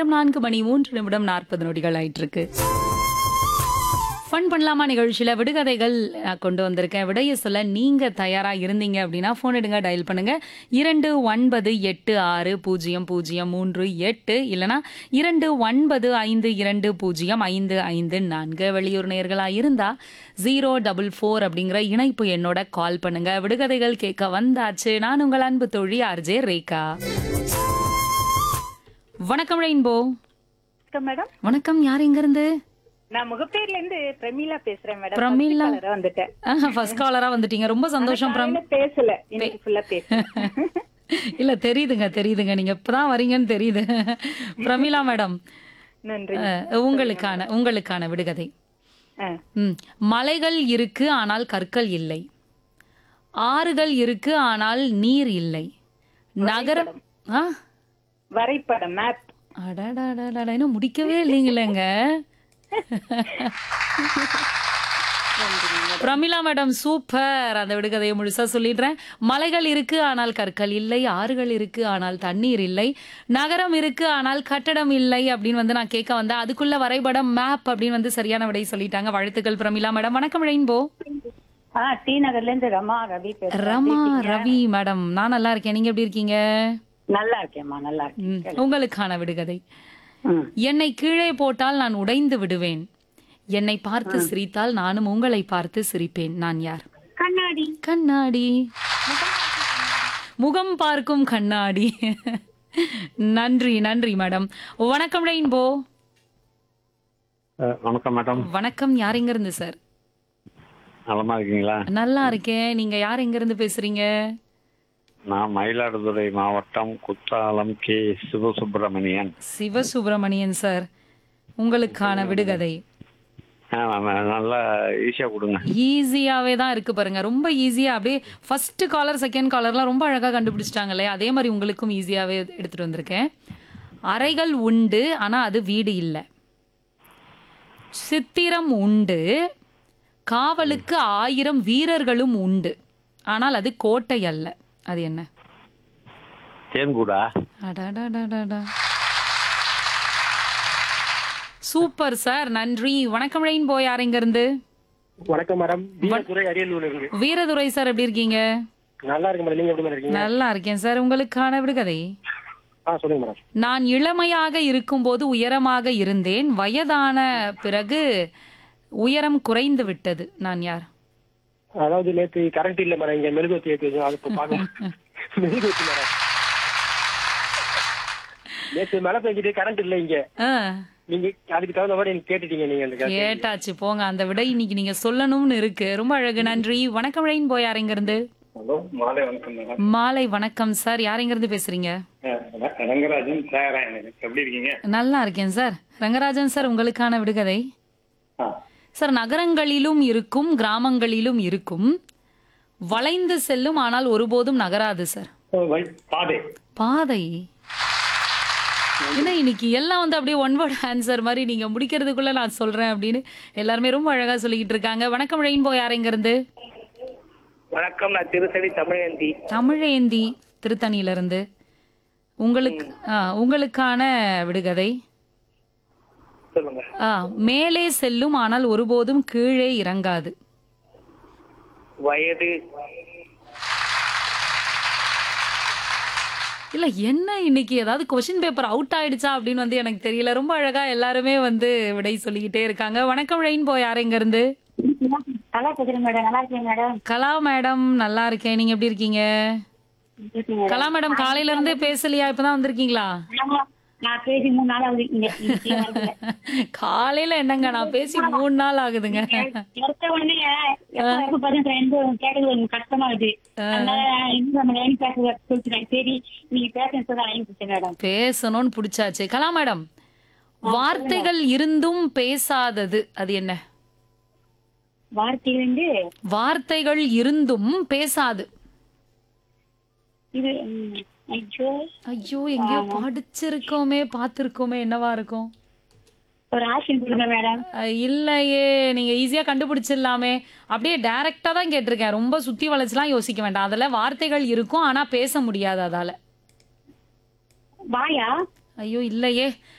நேரம் நான்கு மணி மூன்று நிமிடம் நாற்பது நொடிகள் ஆயிட்டு இருக்கு ஃபன் பண்ணலாமா நிகழ்ச்சியில விடுகதைகள் நான் கொண்டு வந்திருக்கேன் விடைய சொல்ல நீங்க தயாரா இருந்தீங்க அப்படின்னா ஃபோன் எடுங்க டயல் பண்ணுங்க இரண்டு ஒன்பது எட்டு ஆறு பூஜ்ஜியம் பூஜ்ஜியம் மூன்று எட்டு இல்லனா இரண்டு ஒன்பது ஐந்து இரண்டு பூஜ்ஜியம் ஐந்து ஐந்து நான்கு வெளியூர் நேர்களா இருந்தா ஜீரோ டபுள் ஃபோர் அப்படிங்கிற இணைப்பு என்னோட கால் பண்ணுங்க விடுகதைகள் கேட்க வந்தாச்சு நான் உங்கள் அன்பு தோழி ஆர்ஜே ரேகா வணக்கம் ரெயின்போ வணக்கம் மேடம் வணக்கம் யார் எங்க இருந்து நான் முகப்பேர்ல இருந்து பிரமீளா பேசுறேன் மேடம் பிரமீளா? First caller-ஆ வந்துட்டேன் ஃபர்ஸ்ட் காலரா வந்துட்டீங்க ரொம்ப சந்தோஷம் பிரம் காலையில பேசல இன்னைக்கு ஃபுல்லா பேசுறேன் இல்ல தெரியுதுங்க தெரியுதுங்க நீங்க இப்பதான் வரீங்கன்னு தெரியுது பிரமிளா மேடம் நன்றி அஹ், உங்களுக்கான உங்களுக்கான விடுகதை ஆ, ம். மலைகள் இருக்கு ஆனால் கற்கள் இல்லை ஆறுகள் இருக்கு ஆனால் நீர் இல்லை நகரம் ஆ வரைபடம் மேப் அடடடடட, இன்னும் முடிக்கவே இல்லைங்களேங்க பிரமிளா மேடம் சூப்பர் அந்த விடுகதையை முழுசா சொல்லிடுறேன் மலைகள் இருக்கு ஆனால் கற்கள் இல்லை ஆறுகள் இருக்கு ஆனால் தண்ணீர் இல்லை நகரம் இருக்கு ஆனால் கட்டடம் இல்லை அப்படின்னு வந்து நான் கேட்க வந்தேன் அதுக்குள்ள வரைபடம் மேப் அப்படின்னு வந்து சரியான விடை சொல்லிட்டாங்க வாழ்த்துக்கள் பிரமிளா மேடம் வணக்கம் ரெயின்போ ஆ டி நகர்ல இருந்து ரமா ரவி பேசுறேன் ரமா ரவி மேடம் நான் நல்லா இருக்கேன் நீங்க எப்படி இருக்கீங்க நல்லா இருக்கேன்மா நல்லா இருக்கேன் ம், உங்களுக்கான விடுகதை ம். என்னை கீழே போட்டால் நான் உடைந்து விடுவேன் என்னை பார்த்து சிரித்தால் நானும் உங்களை பார்த்து சிரிப்பேன் நான் யார் கண்ணாடி கண்ணாடி முகம் பார்க்கும் கண்ணாடி நன்றி நன்றி மேடம் வணக்கம் ரெயின்போ அஹ், வணக்கம் மேடம் வணக்கம் யார் எங்க இருந்து சார் நலமா இருக்கீங்களா நல்லா இருக்கேன் நீங்க யார் எங்க இருந்து பேசுறீங்க நான் மயிலாடுதுறை மாவட்டம் குத்தாலம் கே சிவசுப்பிரமணியன் சிவசுப்பிரமணியன் சார் உங்களுக்கான விடுகதை அஹ், ந- நல்லா ஈஸியா கொடுங்க ஈஸியாவே தான் இருக்கு பாருங்க ரொம்ப ஈஸியா அப்படியே ஃபர்ஸ்ட் காலர் செகண்ட் காலர்லாம் ரொம்ப அழகா கண்டுபிடிச்சிட்டாங்களே அதே மாதிரி உங்களுக்கும் ஈஸியாவே எடுத்துட்டு வந்திருக்கேன் அறைகள் உண்டு ஆனா அது வீடு இல்லை சித்திரம் உண்டு காவலுக்கு ஆயிரம் வீரர்களும் உண்டு ஆனால் அது கோட்டை அல்ல அது என்ன தேன்கூடா அடடடடடா. சூப்பர் சார் நன்றி வணக்கம் ரெயின்போ யார் எங்க இருந்து வணக்கம் மேடம் வீரத்துறை அரியலூர் இருக்கு வீரதுரை சார் எப்படி இருக்கீங்க நல்லா இருக்கு மேடம் நீங்க எப்படி மேடம் இருக்கீங்க நல்லா இருக்கேன் சார் உங்களுக்கான விடுகதை ஆ சொல்லுங்க மேடம் நான் இளமையாக இருக்கும்போது உயரமாக இருந்தேன் வயதான பிறகு உயரம் குறைந்து விட்டது நான் யார் அதாவது நேத்து கரண்ட் இல்ல மேடம் இங்க மெழுகுவத்தி ஏத்தி வச்சோம் அது இப்ப பாக்க மெழுகுவத்தி மேடம் நேத்து மழை பெஞ்சிட்டு கரண்ட் இல்ல இங்க ஆ, நீங்க அதுக்கு தகுந்த மாதிரி எனக்கு கேட்டுட்டீங்க நீங்க அந்த கேள்வி. கேட்டாச்சு போங்க அந்த விடை இன்னைக்கு நீங்க சொல்லணும்னு இருக்கு ரொம்ப அழகு நன்றி வணக்கம் ரெயின் போய் யார் எங்க இருந்து ஹலோ மாலை வணக்கம் மேடம் மாலை வணக்கம் சார் யார் எங்க இருந்து பேசுறீங்க அஹ் ரங்கராஜன் தியாகராயன் எப்படி இருக்கீங்க நல்லா இருக்கேன் சார் ரங்கராஜன் சார் உங்களுக்கான விடுகதை ஆ, சார் நகரங்களிலும் இருக்கும் கிராமங்களிலும் இருக்கும் வளைந்து செல்லும் ஆனால் ஒருபோதும் நகராது சார் ஓ, வை- பாதை பாதை ஏன்னா இன்னைக்கு எல்லாம் வந்து அப்படியே ஒன் வேர்ட் ஆன்சர் மாதிரி நீங்க முடிக்கிறதுக்குள்ள நான் சொல்றேன் அப்படின்னு எல்லாருமே ரொம்ப அழகா சொல்லிக்கிட்டு இருக்காங்க வணக்கம் ரெயின்போ யார் எங்க இருந்து வணக்கம் நான் திருசடி தமிழந்தி தமிழேந்தி திருத்தணியில இருந்து உங்களுக்கு ஆ, உங்களுக்கான விடுகதை சொல்லுங்க ஆ, மேலே செல்லும் ஆனால் ஒருபோதும் கீழே இறங்காது வயது இல்ல என்ன இன்னைக்கு ஏதாவது கொஸ்டின் பேப்பர் அவுட் ஆயிடுச்சா அப்படின்னு வந்து எனக்கு தெரியல ரொம்ப அழகா எல்லாருமே வந்து விடை சொல்லிக்கிட்டே இருக்காங்க வணக்கம் ரெயின்போ யார் எங்க இருந்து நல்லா பேசுறேன் மேடம் நல்லா இருக்கேன் மேடம் கலா மேடம் நல்லா இருக்கேன் நீங்க எப்படி இருக்கீங்க கலா மேடம் காலையில இருந்தே பேசலையா இப்பதான் வந்திருக்கீங்களா நான் பேசி மூணு நாள் ஆகுது இங்க இன்னைக்கு வரல. காலையில என்னங்க நான் பேசி மூணு நாள் ஆகுதுங்க எடுத்த உடனே எப்ப எப்ப பாத்தீங்கன்னா ரெண்டு கேட்டது கொஞ்சம் கஷ்டமா இருக்கு அதனால இன்னும் நம்ம லைன் பேச சொல்லிட்டேன் சரி நீங்க பேசுன்னு சொல்ல லைன் பிடிச்சேன் மேடம் பேசணும்னு பிடிச்சாச்சு கலா மேடம் வார்த்தைகள் இருந்தும் பேசாதது அது என்ன வார்த்தை வந்து வார்த்தைகள் இருந்தும் பேசாது இது ம், ஐயோ ஐயோ எங்கேயோ படிச்சிருக்கோமே பார்த்திருக்கோமே என்னவா இருக்கும் ஒரு ஆப்ஷன் கொடுங்க மேடம் அஹ் இல்லையே நீங்க ஈஸியா கண்டுபிடிச்சிடலாமே அப்படியே டைரக்டா தான் கேட்டிருக்கேன் ரொம்ப சுத்தி வளைச்சுலாம் யோசிக்க வேண்டாம் அதுல வார்த்தைகள் இருக்கும் ஆனா பேச முடியாது அதால வாயா ஐயோ இல்லையே